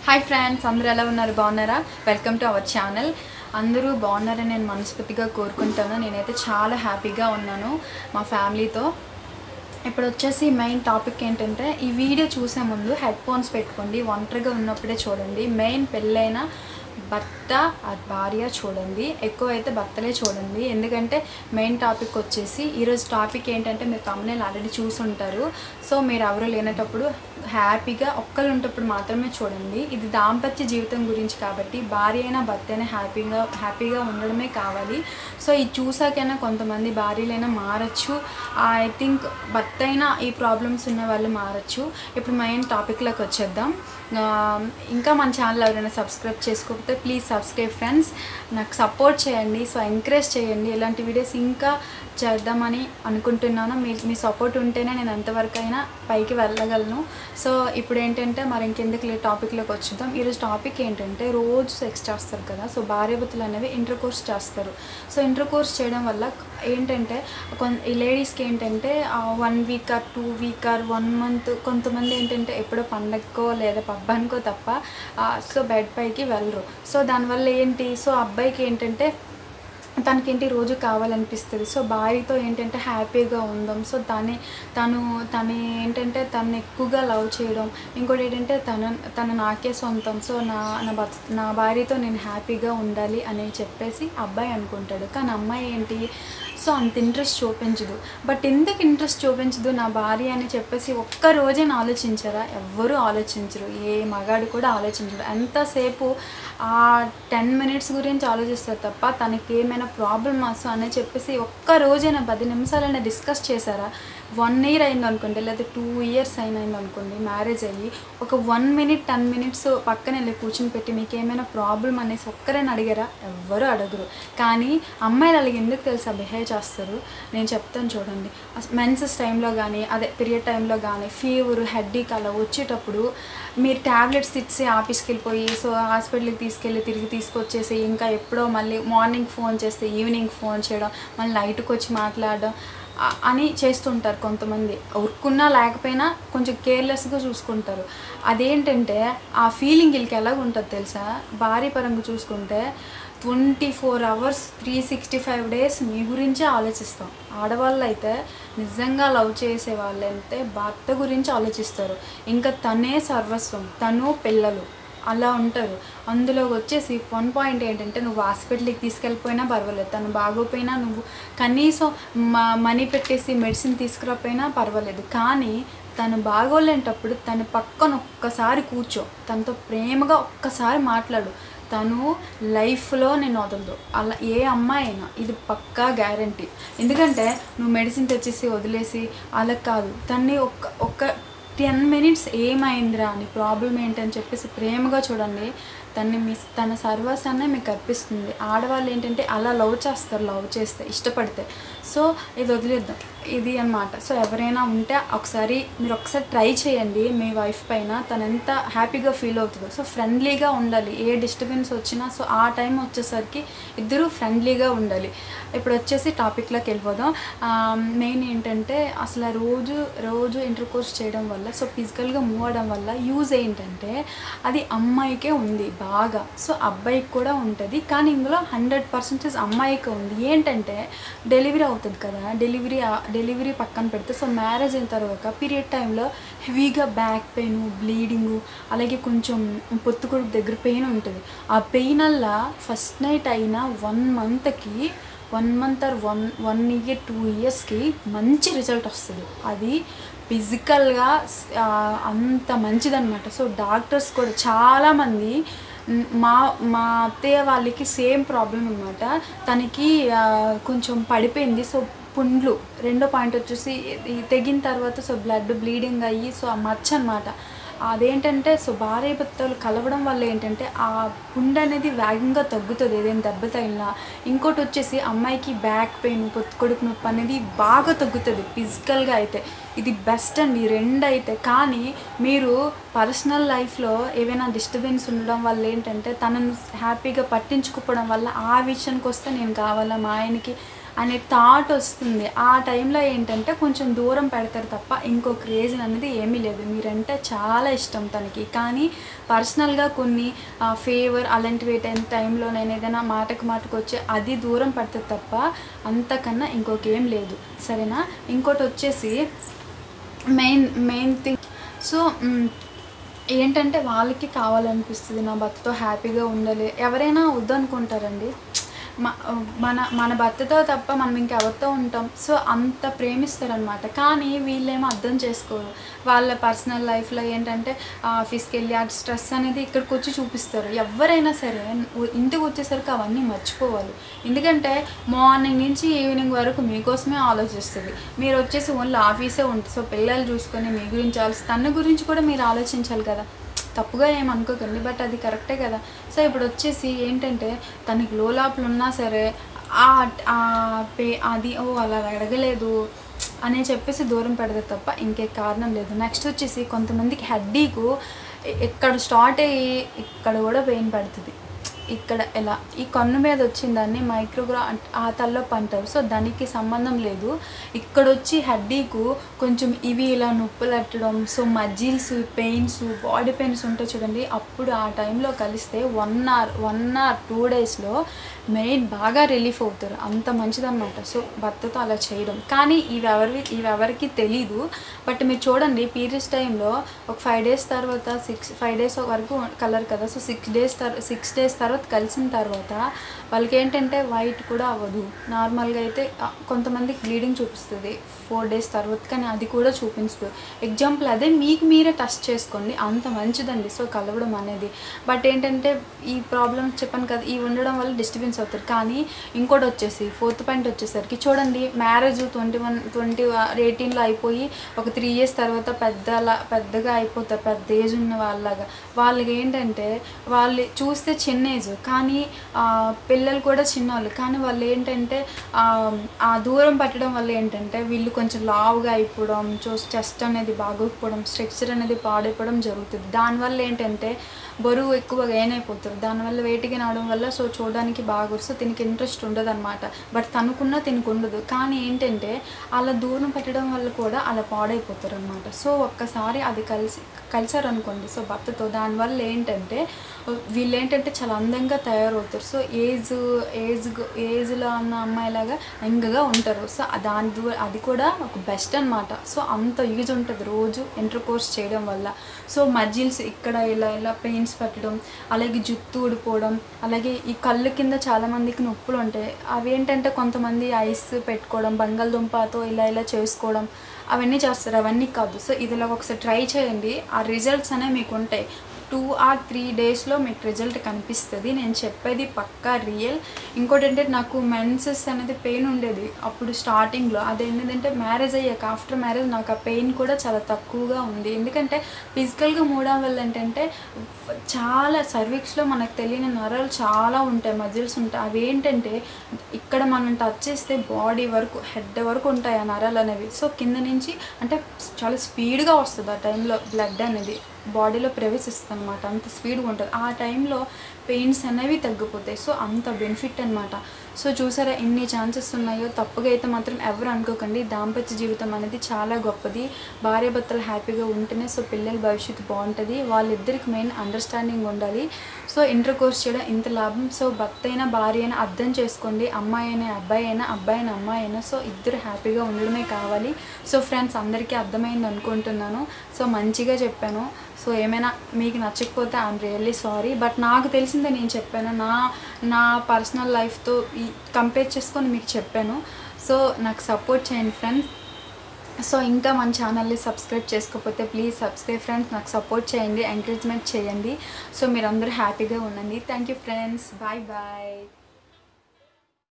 hi friends అందరూ ఎలా ఉన్నారు బాగున్నారా వెల్కమ్ టు అవర్ ఛానల్ అందరూ బాగున్నారని నేను మనస్ఫూర్తిగా కోరుకుంటాను నేనైతే చాలా హ్యాపీగా ఉన్నాను మా ఫ్యామిలీతో ఇప్పుడు వచ్చేసి మెయిన్ టాపిక్ ఏంటంటే ఈ వీడియో చూసే ముందు హెడ్ ఫోన్స్ పెట్టుకోండి ఒంటరిగా ఉన్నప్పుడే చూడండి మెయిన్ పెళ్ళైన భర్త ఆ భార్య చూడండి ఎక్కువ అయితే భర్తలే చూడండి ఎందుకంటే మెయిన్ టాపిక్ వచ్చేసి ఈరోజు టాపిక్ ఏంటంటే మీరు తమ్ముళ్ళు ఆల్రెడీ చూసి ఉంటారు సో మీరు ఎవరు లేనటప్పుడు హ్యాపీగా ఒక్కరు ఉంటప్పుడు మాత్రమే చూడండి ఇది దాంపత్య జీవితం గురించి కాబట్టి భార్య అయినా భర్త అయినా హ్యాపీగా హ్యాపీగా ఉండడమే కావాలి సో ఇది చూసాకైనా కొంతమంది భార్యలైనా మారచ్చు ఐ థింక్ భర్త అయినా ఈ ప్రాబ్లమ్స్ ఉన్న వాళ్ళు మారచ్చు ఇప్పుడు మెయిన్ టాపిక్లోకి వచ్చేద్దాం ఆ, ఇంకా మన ఛానల్ ఎవరైనా సబ్స్క్రైబ్ చేసుకోకపోతే ప్లీజ్ సబ్స్క్రైబ్ ఫ్రెండ్స్ నాకు సపోర్ట్ చేయండి సో ఎంకరేజ్ చేయండి ఇలాంటి వీడియోస్ ఇంకా చేద్దామని అనుకుంటున్నాను మీ మీ సపోర్ట్ ఉంటేనే నేను ఎంతవరకు అయినా పైకి వెళ్ళగలను సో ఇప్పుడు ఏంటంటే మరి ఇంకెందుకు లే టాపిక్లోకి వచ్చేద్దాం ఈరోజు టాపిక్ ఏంటంటే రోజు సెక్స్ చేస్తారు కదా సో భార్యాభర్తలు అనేవి ఇంటర్ కోర్స్ చేస్తారు సో ఇంటర్ కోర్స్ చేయడం వల్ల ఏంటంటే కొన్ ఈ లేడీస్కి ఏంటంటే one week or two week or one month కొంతమంది ఏంటంటే ఎప్పుడో పండగకో లేదా పబ్బానికో తప్ప ఆ, సో బెడ్ పైకి వెళ్ళరు సో దానివల్ల ఏంటి సో అబ్బాయికి ఏంటంటే తనకేంటి రోజు కావాలనిపిస్తుంది సో భార్యతో ఏంటంటే హ్యాపీగా ఉందాం సో తనే తను తను ఏంటంటే తను ఎక్కువగా లవ్ చేయడం ఇంకోటి ఏంటంటే తన తను నాకే సొంతం సో నా నా భర్త నా భార్యతో నేను హ్యాపీగా ఉండాలి అని చెప్పేసి అబ్బాయి అనుకుంటాడు కానీ అమ్మాయి ఏంటి సో అంత ఇంట్రెస్ట్ చూపించదు బట్ ఎందుకు ఇంట్రెస్ట్ చూపించదు నా భార్య అని చెప్పేసి ఒక్క రోజైనా ఆలోచించారా ఎవ్వరూ ఆలోచించరు ఏ మగాడు కూడా ఆలోచించరు ఎంతసేపు ఆ టెన్ మినిట్స్ గురించి ఆలోచిస్తారు తప్ప తనకి ఏమైనా ప్రాబ్లమ్ వస్తా అని చెప్పేసి ఒక్క రోజైనా పది నిమిషాలైనా డిస్కస్ చేశారా వన్ ఇయర్ అయింది అనుకోండి లేదా టూ ఇయర్స్ అయింది అనుకోండి మ్యారేజ్ అయ్యి ఒక వన్ మినిట్ టెన్ మినిట్స్ పక్కన వెళ్ళి కూర్చుని పెట్టి మీకు ఏమైనా ప్రాబ్లం అనేసి ఒక్కరైనా అడిగారా ఎవ్వరూ అడగరు కానీ అమ్మాయిలు అలాగే ఎందుకు తెలుసా బిహేవ్ చేస్తారు నేను చెప్తాను చూడండి మెన్సెస్ టైంలో కానీ అదే పీరియడ్ టైంలో కానీ ఫీవర్ హెడ్డీక్ అలా వచ్చేటప్పుడు మీరు ట్యాబ్లెట్స్ ఇచ్చి ఆఫీస్కి వెళ్ళిపోయి సో హాస్పిటల్కి తీసుకెళ్ళి తిరిగి తీసుకొచ్చేసి ఇంకా ఎప్పుడో మళ్ళీ మార్నింగ్ ఫోన్ చేస్తే ఈవినింగ్ ఫోన్ చేయడం మళ్ళీ నైట్కి వచ్చి మాట్లాడడం ఆ- అని చేస్తుంటారు కొంతమంది ఉరుకున్నా లేకపోయినా కొంచెం కేర్లెస్గా చూసుకుంటారు అదేంటంటే ఆ ఫీలింగ్ వీళ్ళకి ఎలాగ ఉంటుంది తెలుసా భార్య పరంగా చూసుకుంటే twenty four hours three sixty five days మీ గురించే ఆలోచిస్తాం ఆడవాళ్ళు అయితే నిజంగా లవ్ చేసే వాళ్ళంటే భర్త గురించి ఆలోచిస్తారు ఇంకా తనే సర్వస్వం తను పిల్లలు అలా ఉంటారు అందులో వచ్చేసి వన్ పాయింట్ ఏంటంటే నువ్వు హాస్పిటల్కి తీసుకెళ్ళిపోయినా పర్వాలేదు తను బాగోపోయినా నువ్వు కనీసం మ- మనీ పెట్టేసి మెడిసిన్ తీసుకురాపోయినా పర్వాలేదు కానీ తను బాగోలేంటప్పుడు తన పక్కన ఒక్కసారి కూర్చో తనతో ప్రేమగా ఒక్కసారి మాట్లాడు తను లైఫ్లో నేను వదలదు అలా ఏ అమ్మాయి అయినా ఇది పక్కా గ్యారంటీ ఎందుకంటే నువ్వు మెడిసిన్ తెచ్చేసి వదిలేసి అలా కాదు తన్ని ఒక్క ఒక్క టెన్ మినిట్స్ ఏమైందిరా అని ప్రాబ్లం ఏంటని చెప్పేసి ప్రేమగా చూడండి తన్ని మిస్ తన సర్వస్వాన్ని మీకు అర్పిస్తుంది ఆడవాళ్ళు ఏంటంటే అలా లవ్ చేస్తారు లవ్ చేస్తే ఇష్టపడితే సో ఇది వదిలేద్దాం ఇది అన్నమాట సో ఎవరైనా ఉంటే ఒకసారి మీరు ఒకసారి ట్రై చేయండి మీ వైఫ్ పైన తను ఎంత హ్యాపీగా ఫీల్ అవుతుందో సో ఫ్రెండ్లీగా ఉండాలి ఏ డిస్టర్బెన్స్ వచ్చినా సో ఆ టైం వచ్చేసరికి ఇద్దరూ ఫ్రెండ్లీగా ఉండాలి ఇప్పుడు వచ్చేసి టాపిక్లోకి వెళ్ళిపోదాం మెయిన్ ఏంటంటే అసలు ఆ రోజు రోజు ఇంటర్ కోర్స్ చేయడం వల్ల సో ఫిజికల్గా మూవ్ అవడం వల్ల యూజ్ ఏంటంటే అది అమ్మాయికే ఉంది బాగా సో అబ్బాయికి కూడా ఉంటుంది కానీ ఇందులో హండ్రెడ్ పర్సెంటేజ్ అమ్మాయికే ఉంది ఏంటంటే డెలివరీ అవుతుంది కదా డెలివరీ డెలివరీ పక్కన పెడితే సో మ్యారేజ్ అయిన తర్వాత పీరియడ్ టైంలో హెవీగా బ్యాక్ పెయిన్ బ్లీడింగు అలాగే కొంచెం పొత్తుకొడుకు దగ్గర పెయిన్ ఉంటుంది ఆ పెయిన్ వల్ల ఫస్ట్ నైట్ అయిన వన్ మంత్కి one month or one one year two ఇయర్స్కి మంచి రిజల్ట్ వస్తుంది అది ఫిజికల్గా అంత మంచిదన్నమాట సో డాక్టర్స్ కూడా చాలామంది మ్, మా మా అత్తయ్య వాళ్ళకి సేమ్ ప్రాబ్లం అనమాట తనకి ఆ, కొంచెం పడిపోయింది సో పుండ్లు రెండో పాయింట్ వచ్చేసి ఇది తెగిన తర్వాత సో బ్లడ్ బ్లీడింగ్ అయ్యి సో ఆ మచ్చ అనమాట అదేంటంటే సో భార్య భర్తలు కలవడం వల్ల ఏంటంటే ఆ పుండు అనేది వేగంగా తగ్గుతుంది ఏదైనా దెబ్బ తగిలినా ఇంకోటి వచ్చేసి అమ్మాయికి బ్యాక్ పెయిన్ పొత్తుకొడుకు నొప్పి అనేది బాగా తగ్గుతుంది ఫిజికల్గా అయితే ఇది బెస్ట్ అండి ఈ రెండు అయితే కానీ మీరు పర్సనల్ లైఫ్లో ఏవైనా డిస్టర్బెన్స్ ఉండడం వల్ల ఏంటంటే తనను హ్యాపీగా పట్టించుకోవడం వల్ల ఆ విషయానికి వస్తే నేను కావాలా మా ఆయనకి అనే థాట్ వస్తుంది ఆ టైంలో ఏంటంటే కొంచెం దూరం పెడతారు తప్ప ఇంకొక రీజన్ అనేది ఏమీ లేదు మీరంటే చాలా ఇష్టం తనకి కానీ పర్సనల్గా కొన్ని ఫేవర్ అలాంటివి టైం టైంలో నేను ఏదైనా మాటకు మాటకు వచ్చి అది దూరం పడుతుంది తప్ప అంతకన్నా ఇంకొక ఏం లేదు సరేనా ఇంకోటి వచ్చేసి మెయిన్ మెయిన్ థింగ్ సో మ్, ఏంటంటే వాళ్ళకి కావాలనిపిస్తుంది నా భర్తతో హ్యాపీగా ఉండాలి ఎవరైనా వద్దనుకుంటారండి మ- మన మన భర్తతో తప్ప మనం ఇంకెవరితో ఉంటాం సో అంత ప్రేమిస్తారనమాట కానీ వీళ్ళేమో అర్థం చేసుకోరు వాళ్ళ పర్సనల్ లైఫ్లో ఏంటంటే ఆఫీస్కి వెళ్ళి ఆ స్ట్రెస్ అనేది ఇక్కడికి వచ్చి చూపిస్తారు ఎవరైనా సరే ఉ- ఇంటికి వచ్చేసరికి అవన్నీ మర్చిపోవాలి ఎందుకంటే మార్నింగ్ నుంచి ఈవినింగ్ వరకు మీకోసమే ఆలోచిస్తుంది మీరు వచ్చేసి ఓన్లీ ఆఫీసే ఉంటుంది సో పిల్లలు చూసుకొని మీ గురించి ఆలోచి తన గురించి కూడా మీరు ఆలోచించాలి కదా తప్పుగా ఏం అనుకోకండి బట్ అది కరెక్టే కదా సో ఇప్పుడు వచ్చేసి ఏంటంటే తనకి లోలాపులు ఉన్నా సరే ఆ ఆ పే అది ఓ అలా అడగలేదు అని చెప్పేసి దూరం పెడతారు తప్ప ఇంకే కారణం లేదు నెక్స్ట్ వచ్చేసి కొంతమందికి హెడ్డీకు ఇక్కడ స్టార్ట్ అయ్యి ఇక్కడ కూడా పెయిన్ పడుతుంది ఇక్కడ ఎలా ఈ కన్ను మీద వచ్చిన దాన్ని మైక్రోగ్రా అంట- ఆ తలనొప్పి అంటారు సో దానికి సంబంధం లేదు ఇక్కడ వచ్చి హెడ్డీకు కొంచెం ఇవి ఇలా నొప్పులు పెట్టడం so muscles pains body pains ఉంటాయి చూడండి అప్పుడు ఆ టైంలో కలిస్తే one hour one hour two డేస్లో మెయిన్ బాగా రిలీఫ్ అవుతారు అంత మంచిదన్నమాట సో భర్తతో అలా చేయడం కానీ ఇవి ఎవరి ఇవి ఎవరికి తెలీదు బట్ మీరు చూడండి పీరియడ్స్ టైంలో ఒక ఫైవ్ డేస్ తర్వాత సిక్స్ ఫైవ్ డేస్ వరకు కలర్ కదా సో సిక్స్ డేస్ తర్వాత సిక్స్ డేస్ తర్వాత కలిసిన తర్వాత వాళ్ళకి ఏంటంటే వైట్ కూడా అవ్వదు నార్మల్గా అయితే ఆ, కొంతమందికి బ్లీడింగ్ చూపిస్తుంది ఫోర్ డేస్ తర్వాత కానీ అది కూడా చూపిస్తుంది ఎగ్జాంపుల్ అదే మీకు మీరే టెస్ట్ చేసుకోండి అంత మంచిదండి సో కలవడం అనేది బట్ ఏంటంటే ఈ ప్రాబ్లమ్ చెప్పాను కదా ఈ ఉండడం వల్ల డిస్టర్బెన్స్ అవుతారు కానీ ఇంకోటి వచ్చేసి ఫోర్త్ పాయింట్ వచ్చేసరికి చూడండి మ్యారేజ్ ట్వంటీ వన్ ట్వంటీ ఎయిటీన్లో అయిపోయి ఒక త్రీ ఇయర్స్ తర్వాత పెద్దలా పెద్దగా అయిపోతారు పెద్ద ఏజ్ ఉన్న వాళ్ళలాగా వాళ్ళకి ఏంటంటే వాళ్ళు చూస్తే చిన్న ఏజ్ కానీ ఆ, పిల్లలు కూడా చిన్నవాళ్ళు కానీ వాళ్ళు ఏంటంటే ఆ, ఆ దూరం పట్టడం వల్ల ఏంటంటే వీళ్ళు కొంచెం లావుగా అయిపోవడం చూ చెస్ట్ అనేది బాగోకపోవడం స్ట్రక్చర్ అనేది పాడైపోవడం జరుగుతుంది దానివల్ల ఏంటంటే బరువు ఎక్కువ గెయిన్ అయిపోతారు దానివల్ల వెయిట్ గెయిన్ అవడం వల్ల సో చూడడానికి బాగా సో దీనికి ఇంట్రెస్ట్ ఉండదు అనమాట బట్ తనుకున్నా తినకు ఉండదు కానీ ఏంటంటే అలా దూరం పెట్టడం వల్ల కూడా అలా పాడైపోతారు అనమాట సో ఒక్కసారి అది కలిసి కలిసారనుకోండి సో భర్తతో దానివల్ల ఏంటంటే వీళ్ళు ఏంటంటే చాలా అందంగా తయారవుతారు సో ఏజ్ ఏజ్ ఏజ్లో ఉన్న అమ్మాయిలాగా యంగ్గా ఉంటారు సో దాని దూ అది కూడా ఒక బెస్ట్ అనమాట సో అంత యూజ్ ఉంటుంది రోజు ఇంటర్ కోర్స్ చేయడం వల్ల సో మజిల్స్ ఇక్కడ ఇలా ఇలా పెయిన్స్ పెట్టడం అలాగే జుట్టు ఊడిపోవడం అలాగే ఈ కళ్ళు కింద చాలా మందికి నొప్పులు ఉంటాయి అవి ఏంటంటే కొంతమంది ఐస్ పెట్టుకోవడం బంగాళదుంపతో ఇలా ఇలా చేసుకోవడం అవన్నీ చేస్తారు అవన్నీ కాదు సో ఇదిలా ఒకసారి ట్రై చేయండి ఆ రిజల్ట్స్ అనేవి మీకు ఉంటాయి టూ ఆర్ త్రీ డేస్లో మీకు రిజల్ట్ కనిపిస్తుంది నేను చెప్పేది పక్కా రియల్ ఇంకోటి ఏంటంటే నాకు మెన్సెస్ అనేది పెయిన్ ఉండేది అప్పుడు స్టార్టింగ్లో అది ఏంటంటే మ్యారేజ్ అయ్యాక ఆఫ్టర్ మ్యారేజ్ నాకు ఆ పెయిన్ కూడా చాలా తక్కువగా ఉంది ఎందుకంటే ఫిజికల్గా మూడడం వల్ల ఏంటంటే చాలా సర్వీక్స్లో మనకు తెలియని నరాలు చాలా ఉంటాయి మజిల్స్ ఉంటాయి అవి ఏంటంటే ఇక్కడ మనం టచ్ చేస్తే బాడీ వరకు హెడ్ వరకు ఉంటాయి ఆ నరాలు అనేవి సో కింద నుంచి అంటే చాలా స్పీడ్గా వస్తుంది ఆ టైంలో బ్లడ్ అనేది బాడీలో ప్రవేశిస్తుంది అనమాట అంత స్పీడ్గా ఉంటుంది ఆ టైంలో పెయిన్స్ అనేవి తగ్గిపోతాయి సో అంత బెనిఫిట్ అనమాట సో చూసారా ఎన్ని ఛాన్సెస్ ఉన్నాయో తప్పుగా అయితే మాత్రం ఎవరు అనుకోకండి దాంపత్య జీవితం అనేది చాలా గొప్పది భార్యాభర్తలు హ్యాపీగా ఉంటేనే సో పిల్లల భవిష్యత్తు బాగుంటుంది వాళ్ళిద్దరికి మెయిన్ అండర్స్టాండింగ్ ఉండాలి సో ఇంటర్ కోర్స్ చేయడం ఇంత లాభం సో భర్త అయినా భార్య అయినా అర్థం చేసుకోండి అమ్మాయి అయినా అబ్బాయి అయినా అబ్బాయి అయినా అమ్మాయి అయినా సో ఇద్దరు హ్యాపీగా ఉండడమే కావాలి సో ఫ్రెండ్స్ అందరికీ అర్థమైంది అనుకుంటున్నాను సో మంచిగా చెప్పాను సో ఏమైనా మీకు నచ్చకపోతే ఐఎమ్ రియల్లీ సారీ బట్ నాకు తెలిసిందే నేను చెప్పాను నా నా పర్సనల్ లైఫ్తో ఈ కంపేర్ చేసుకొని మీకు చెప్పాను సో నాకు సపోర్ట్ చేయండి ఫ్రెండ్స్ సో ఇంకా మన ఛానల్ని సబ్స్క్రైబ్ చేసుకోకపోతే ప్లీజ్ సబ్స్క్రైబ్ ఫ్రెండ్స్ నాకు సపోర్ట్ చేయండి ఎంకరేజ్మెంట్ చేయండి సో మీరందరూ హ్యాపీగా ఉండండి thank you friends bye bye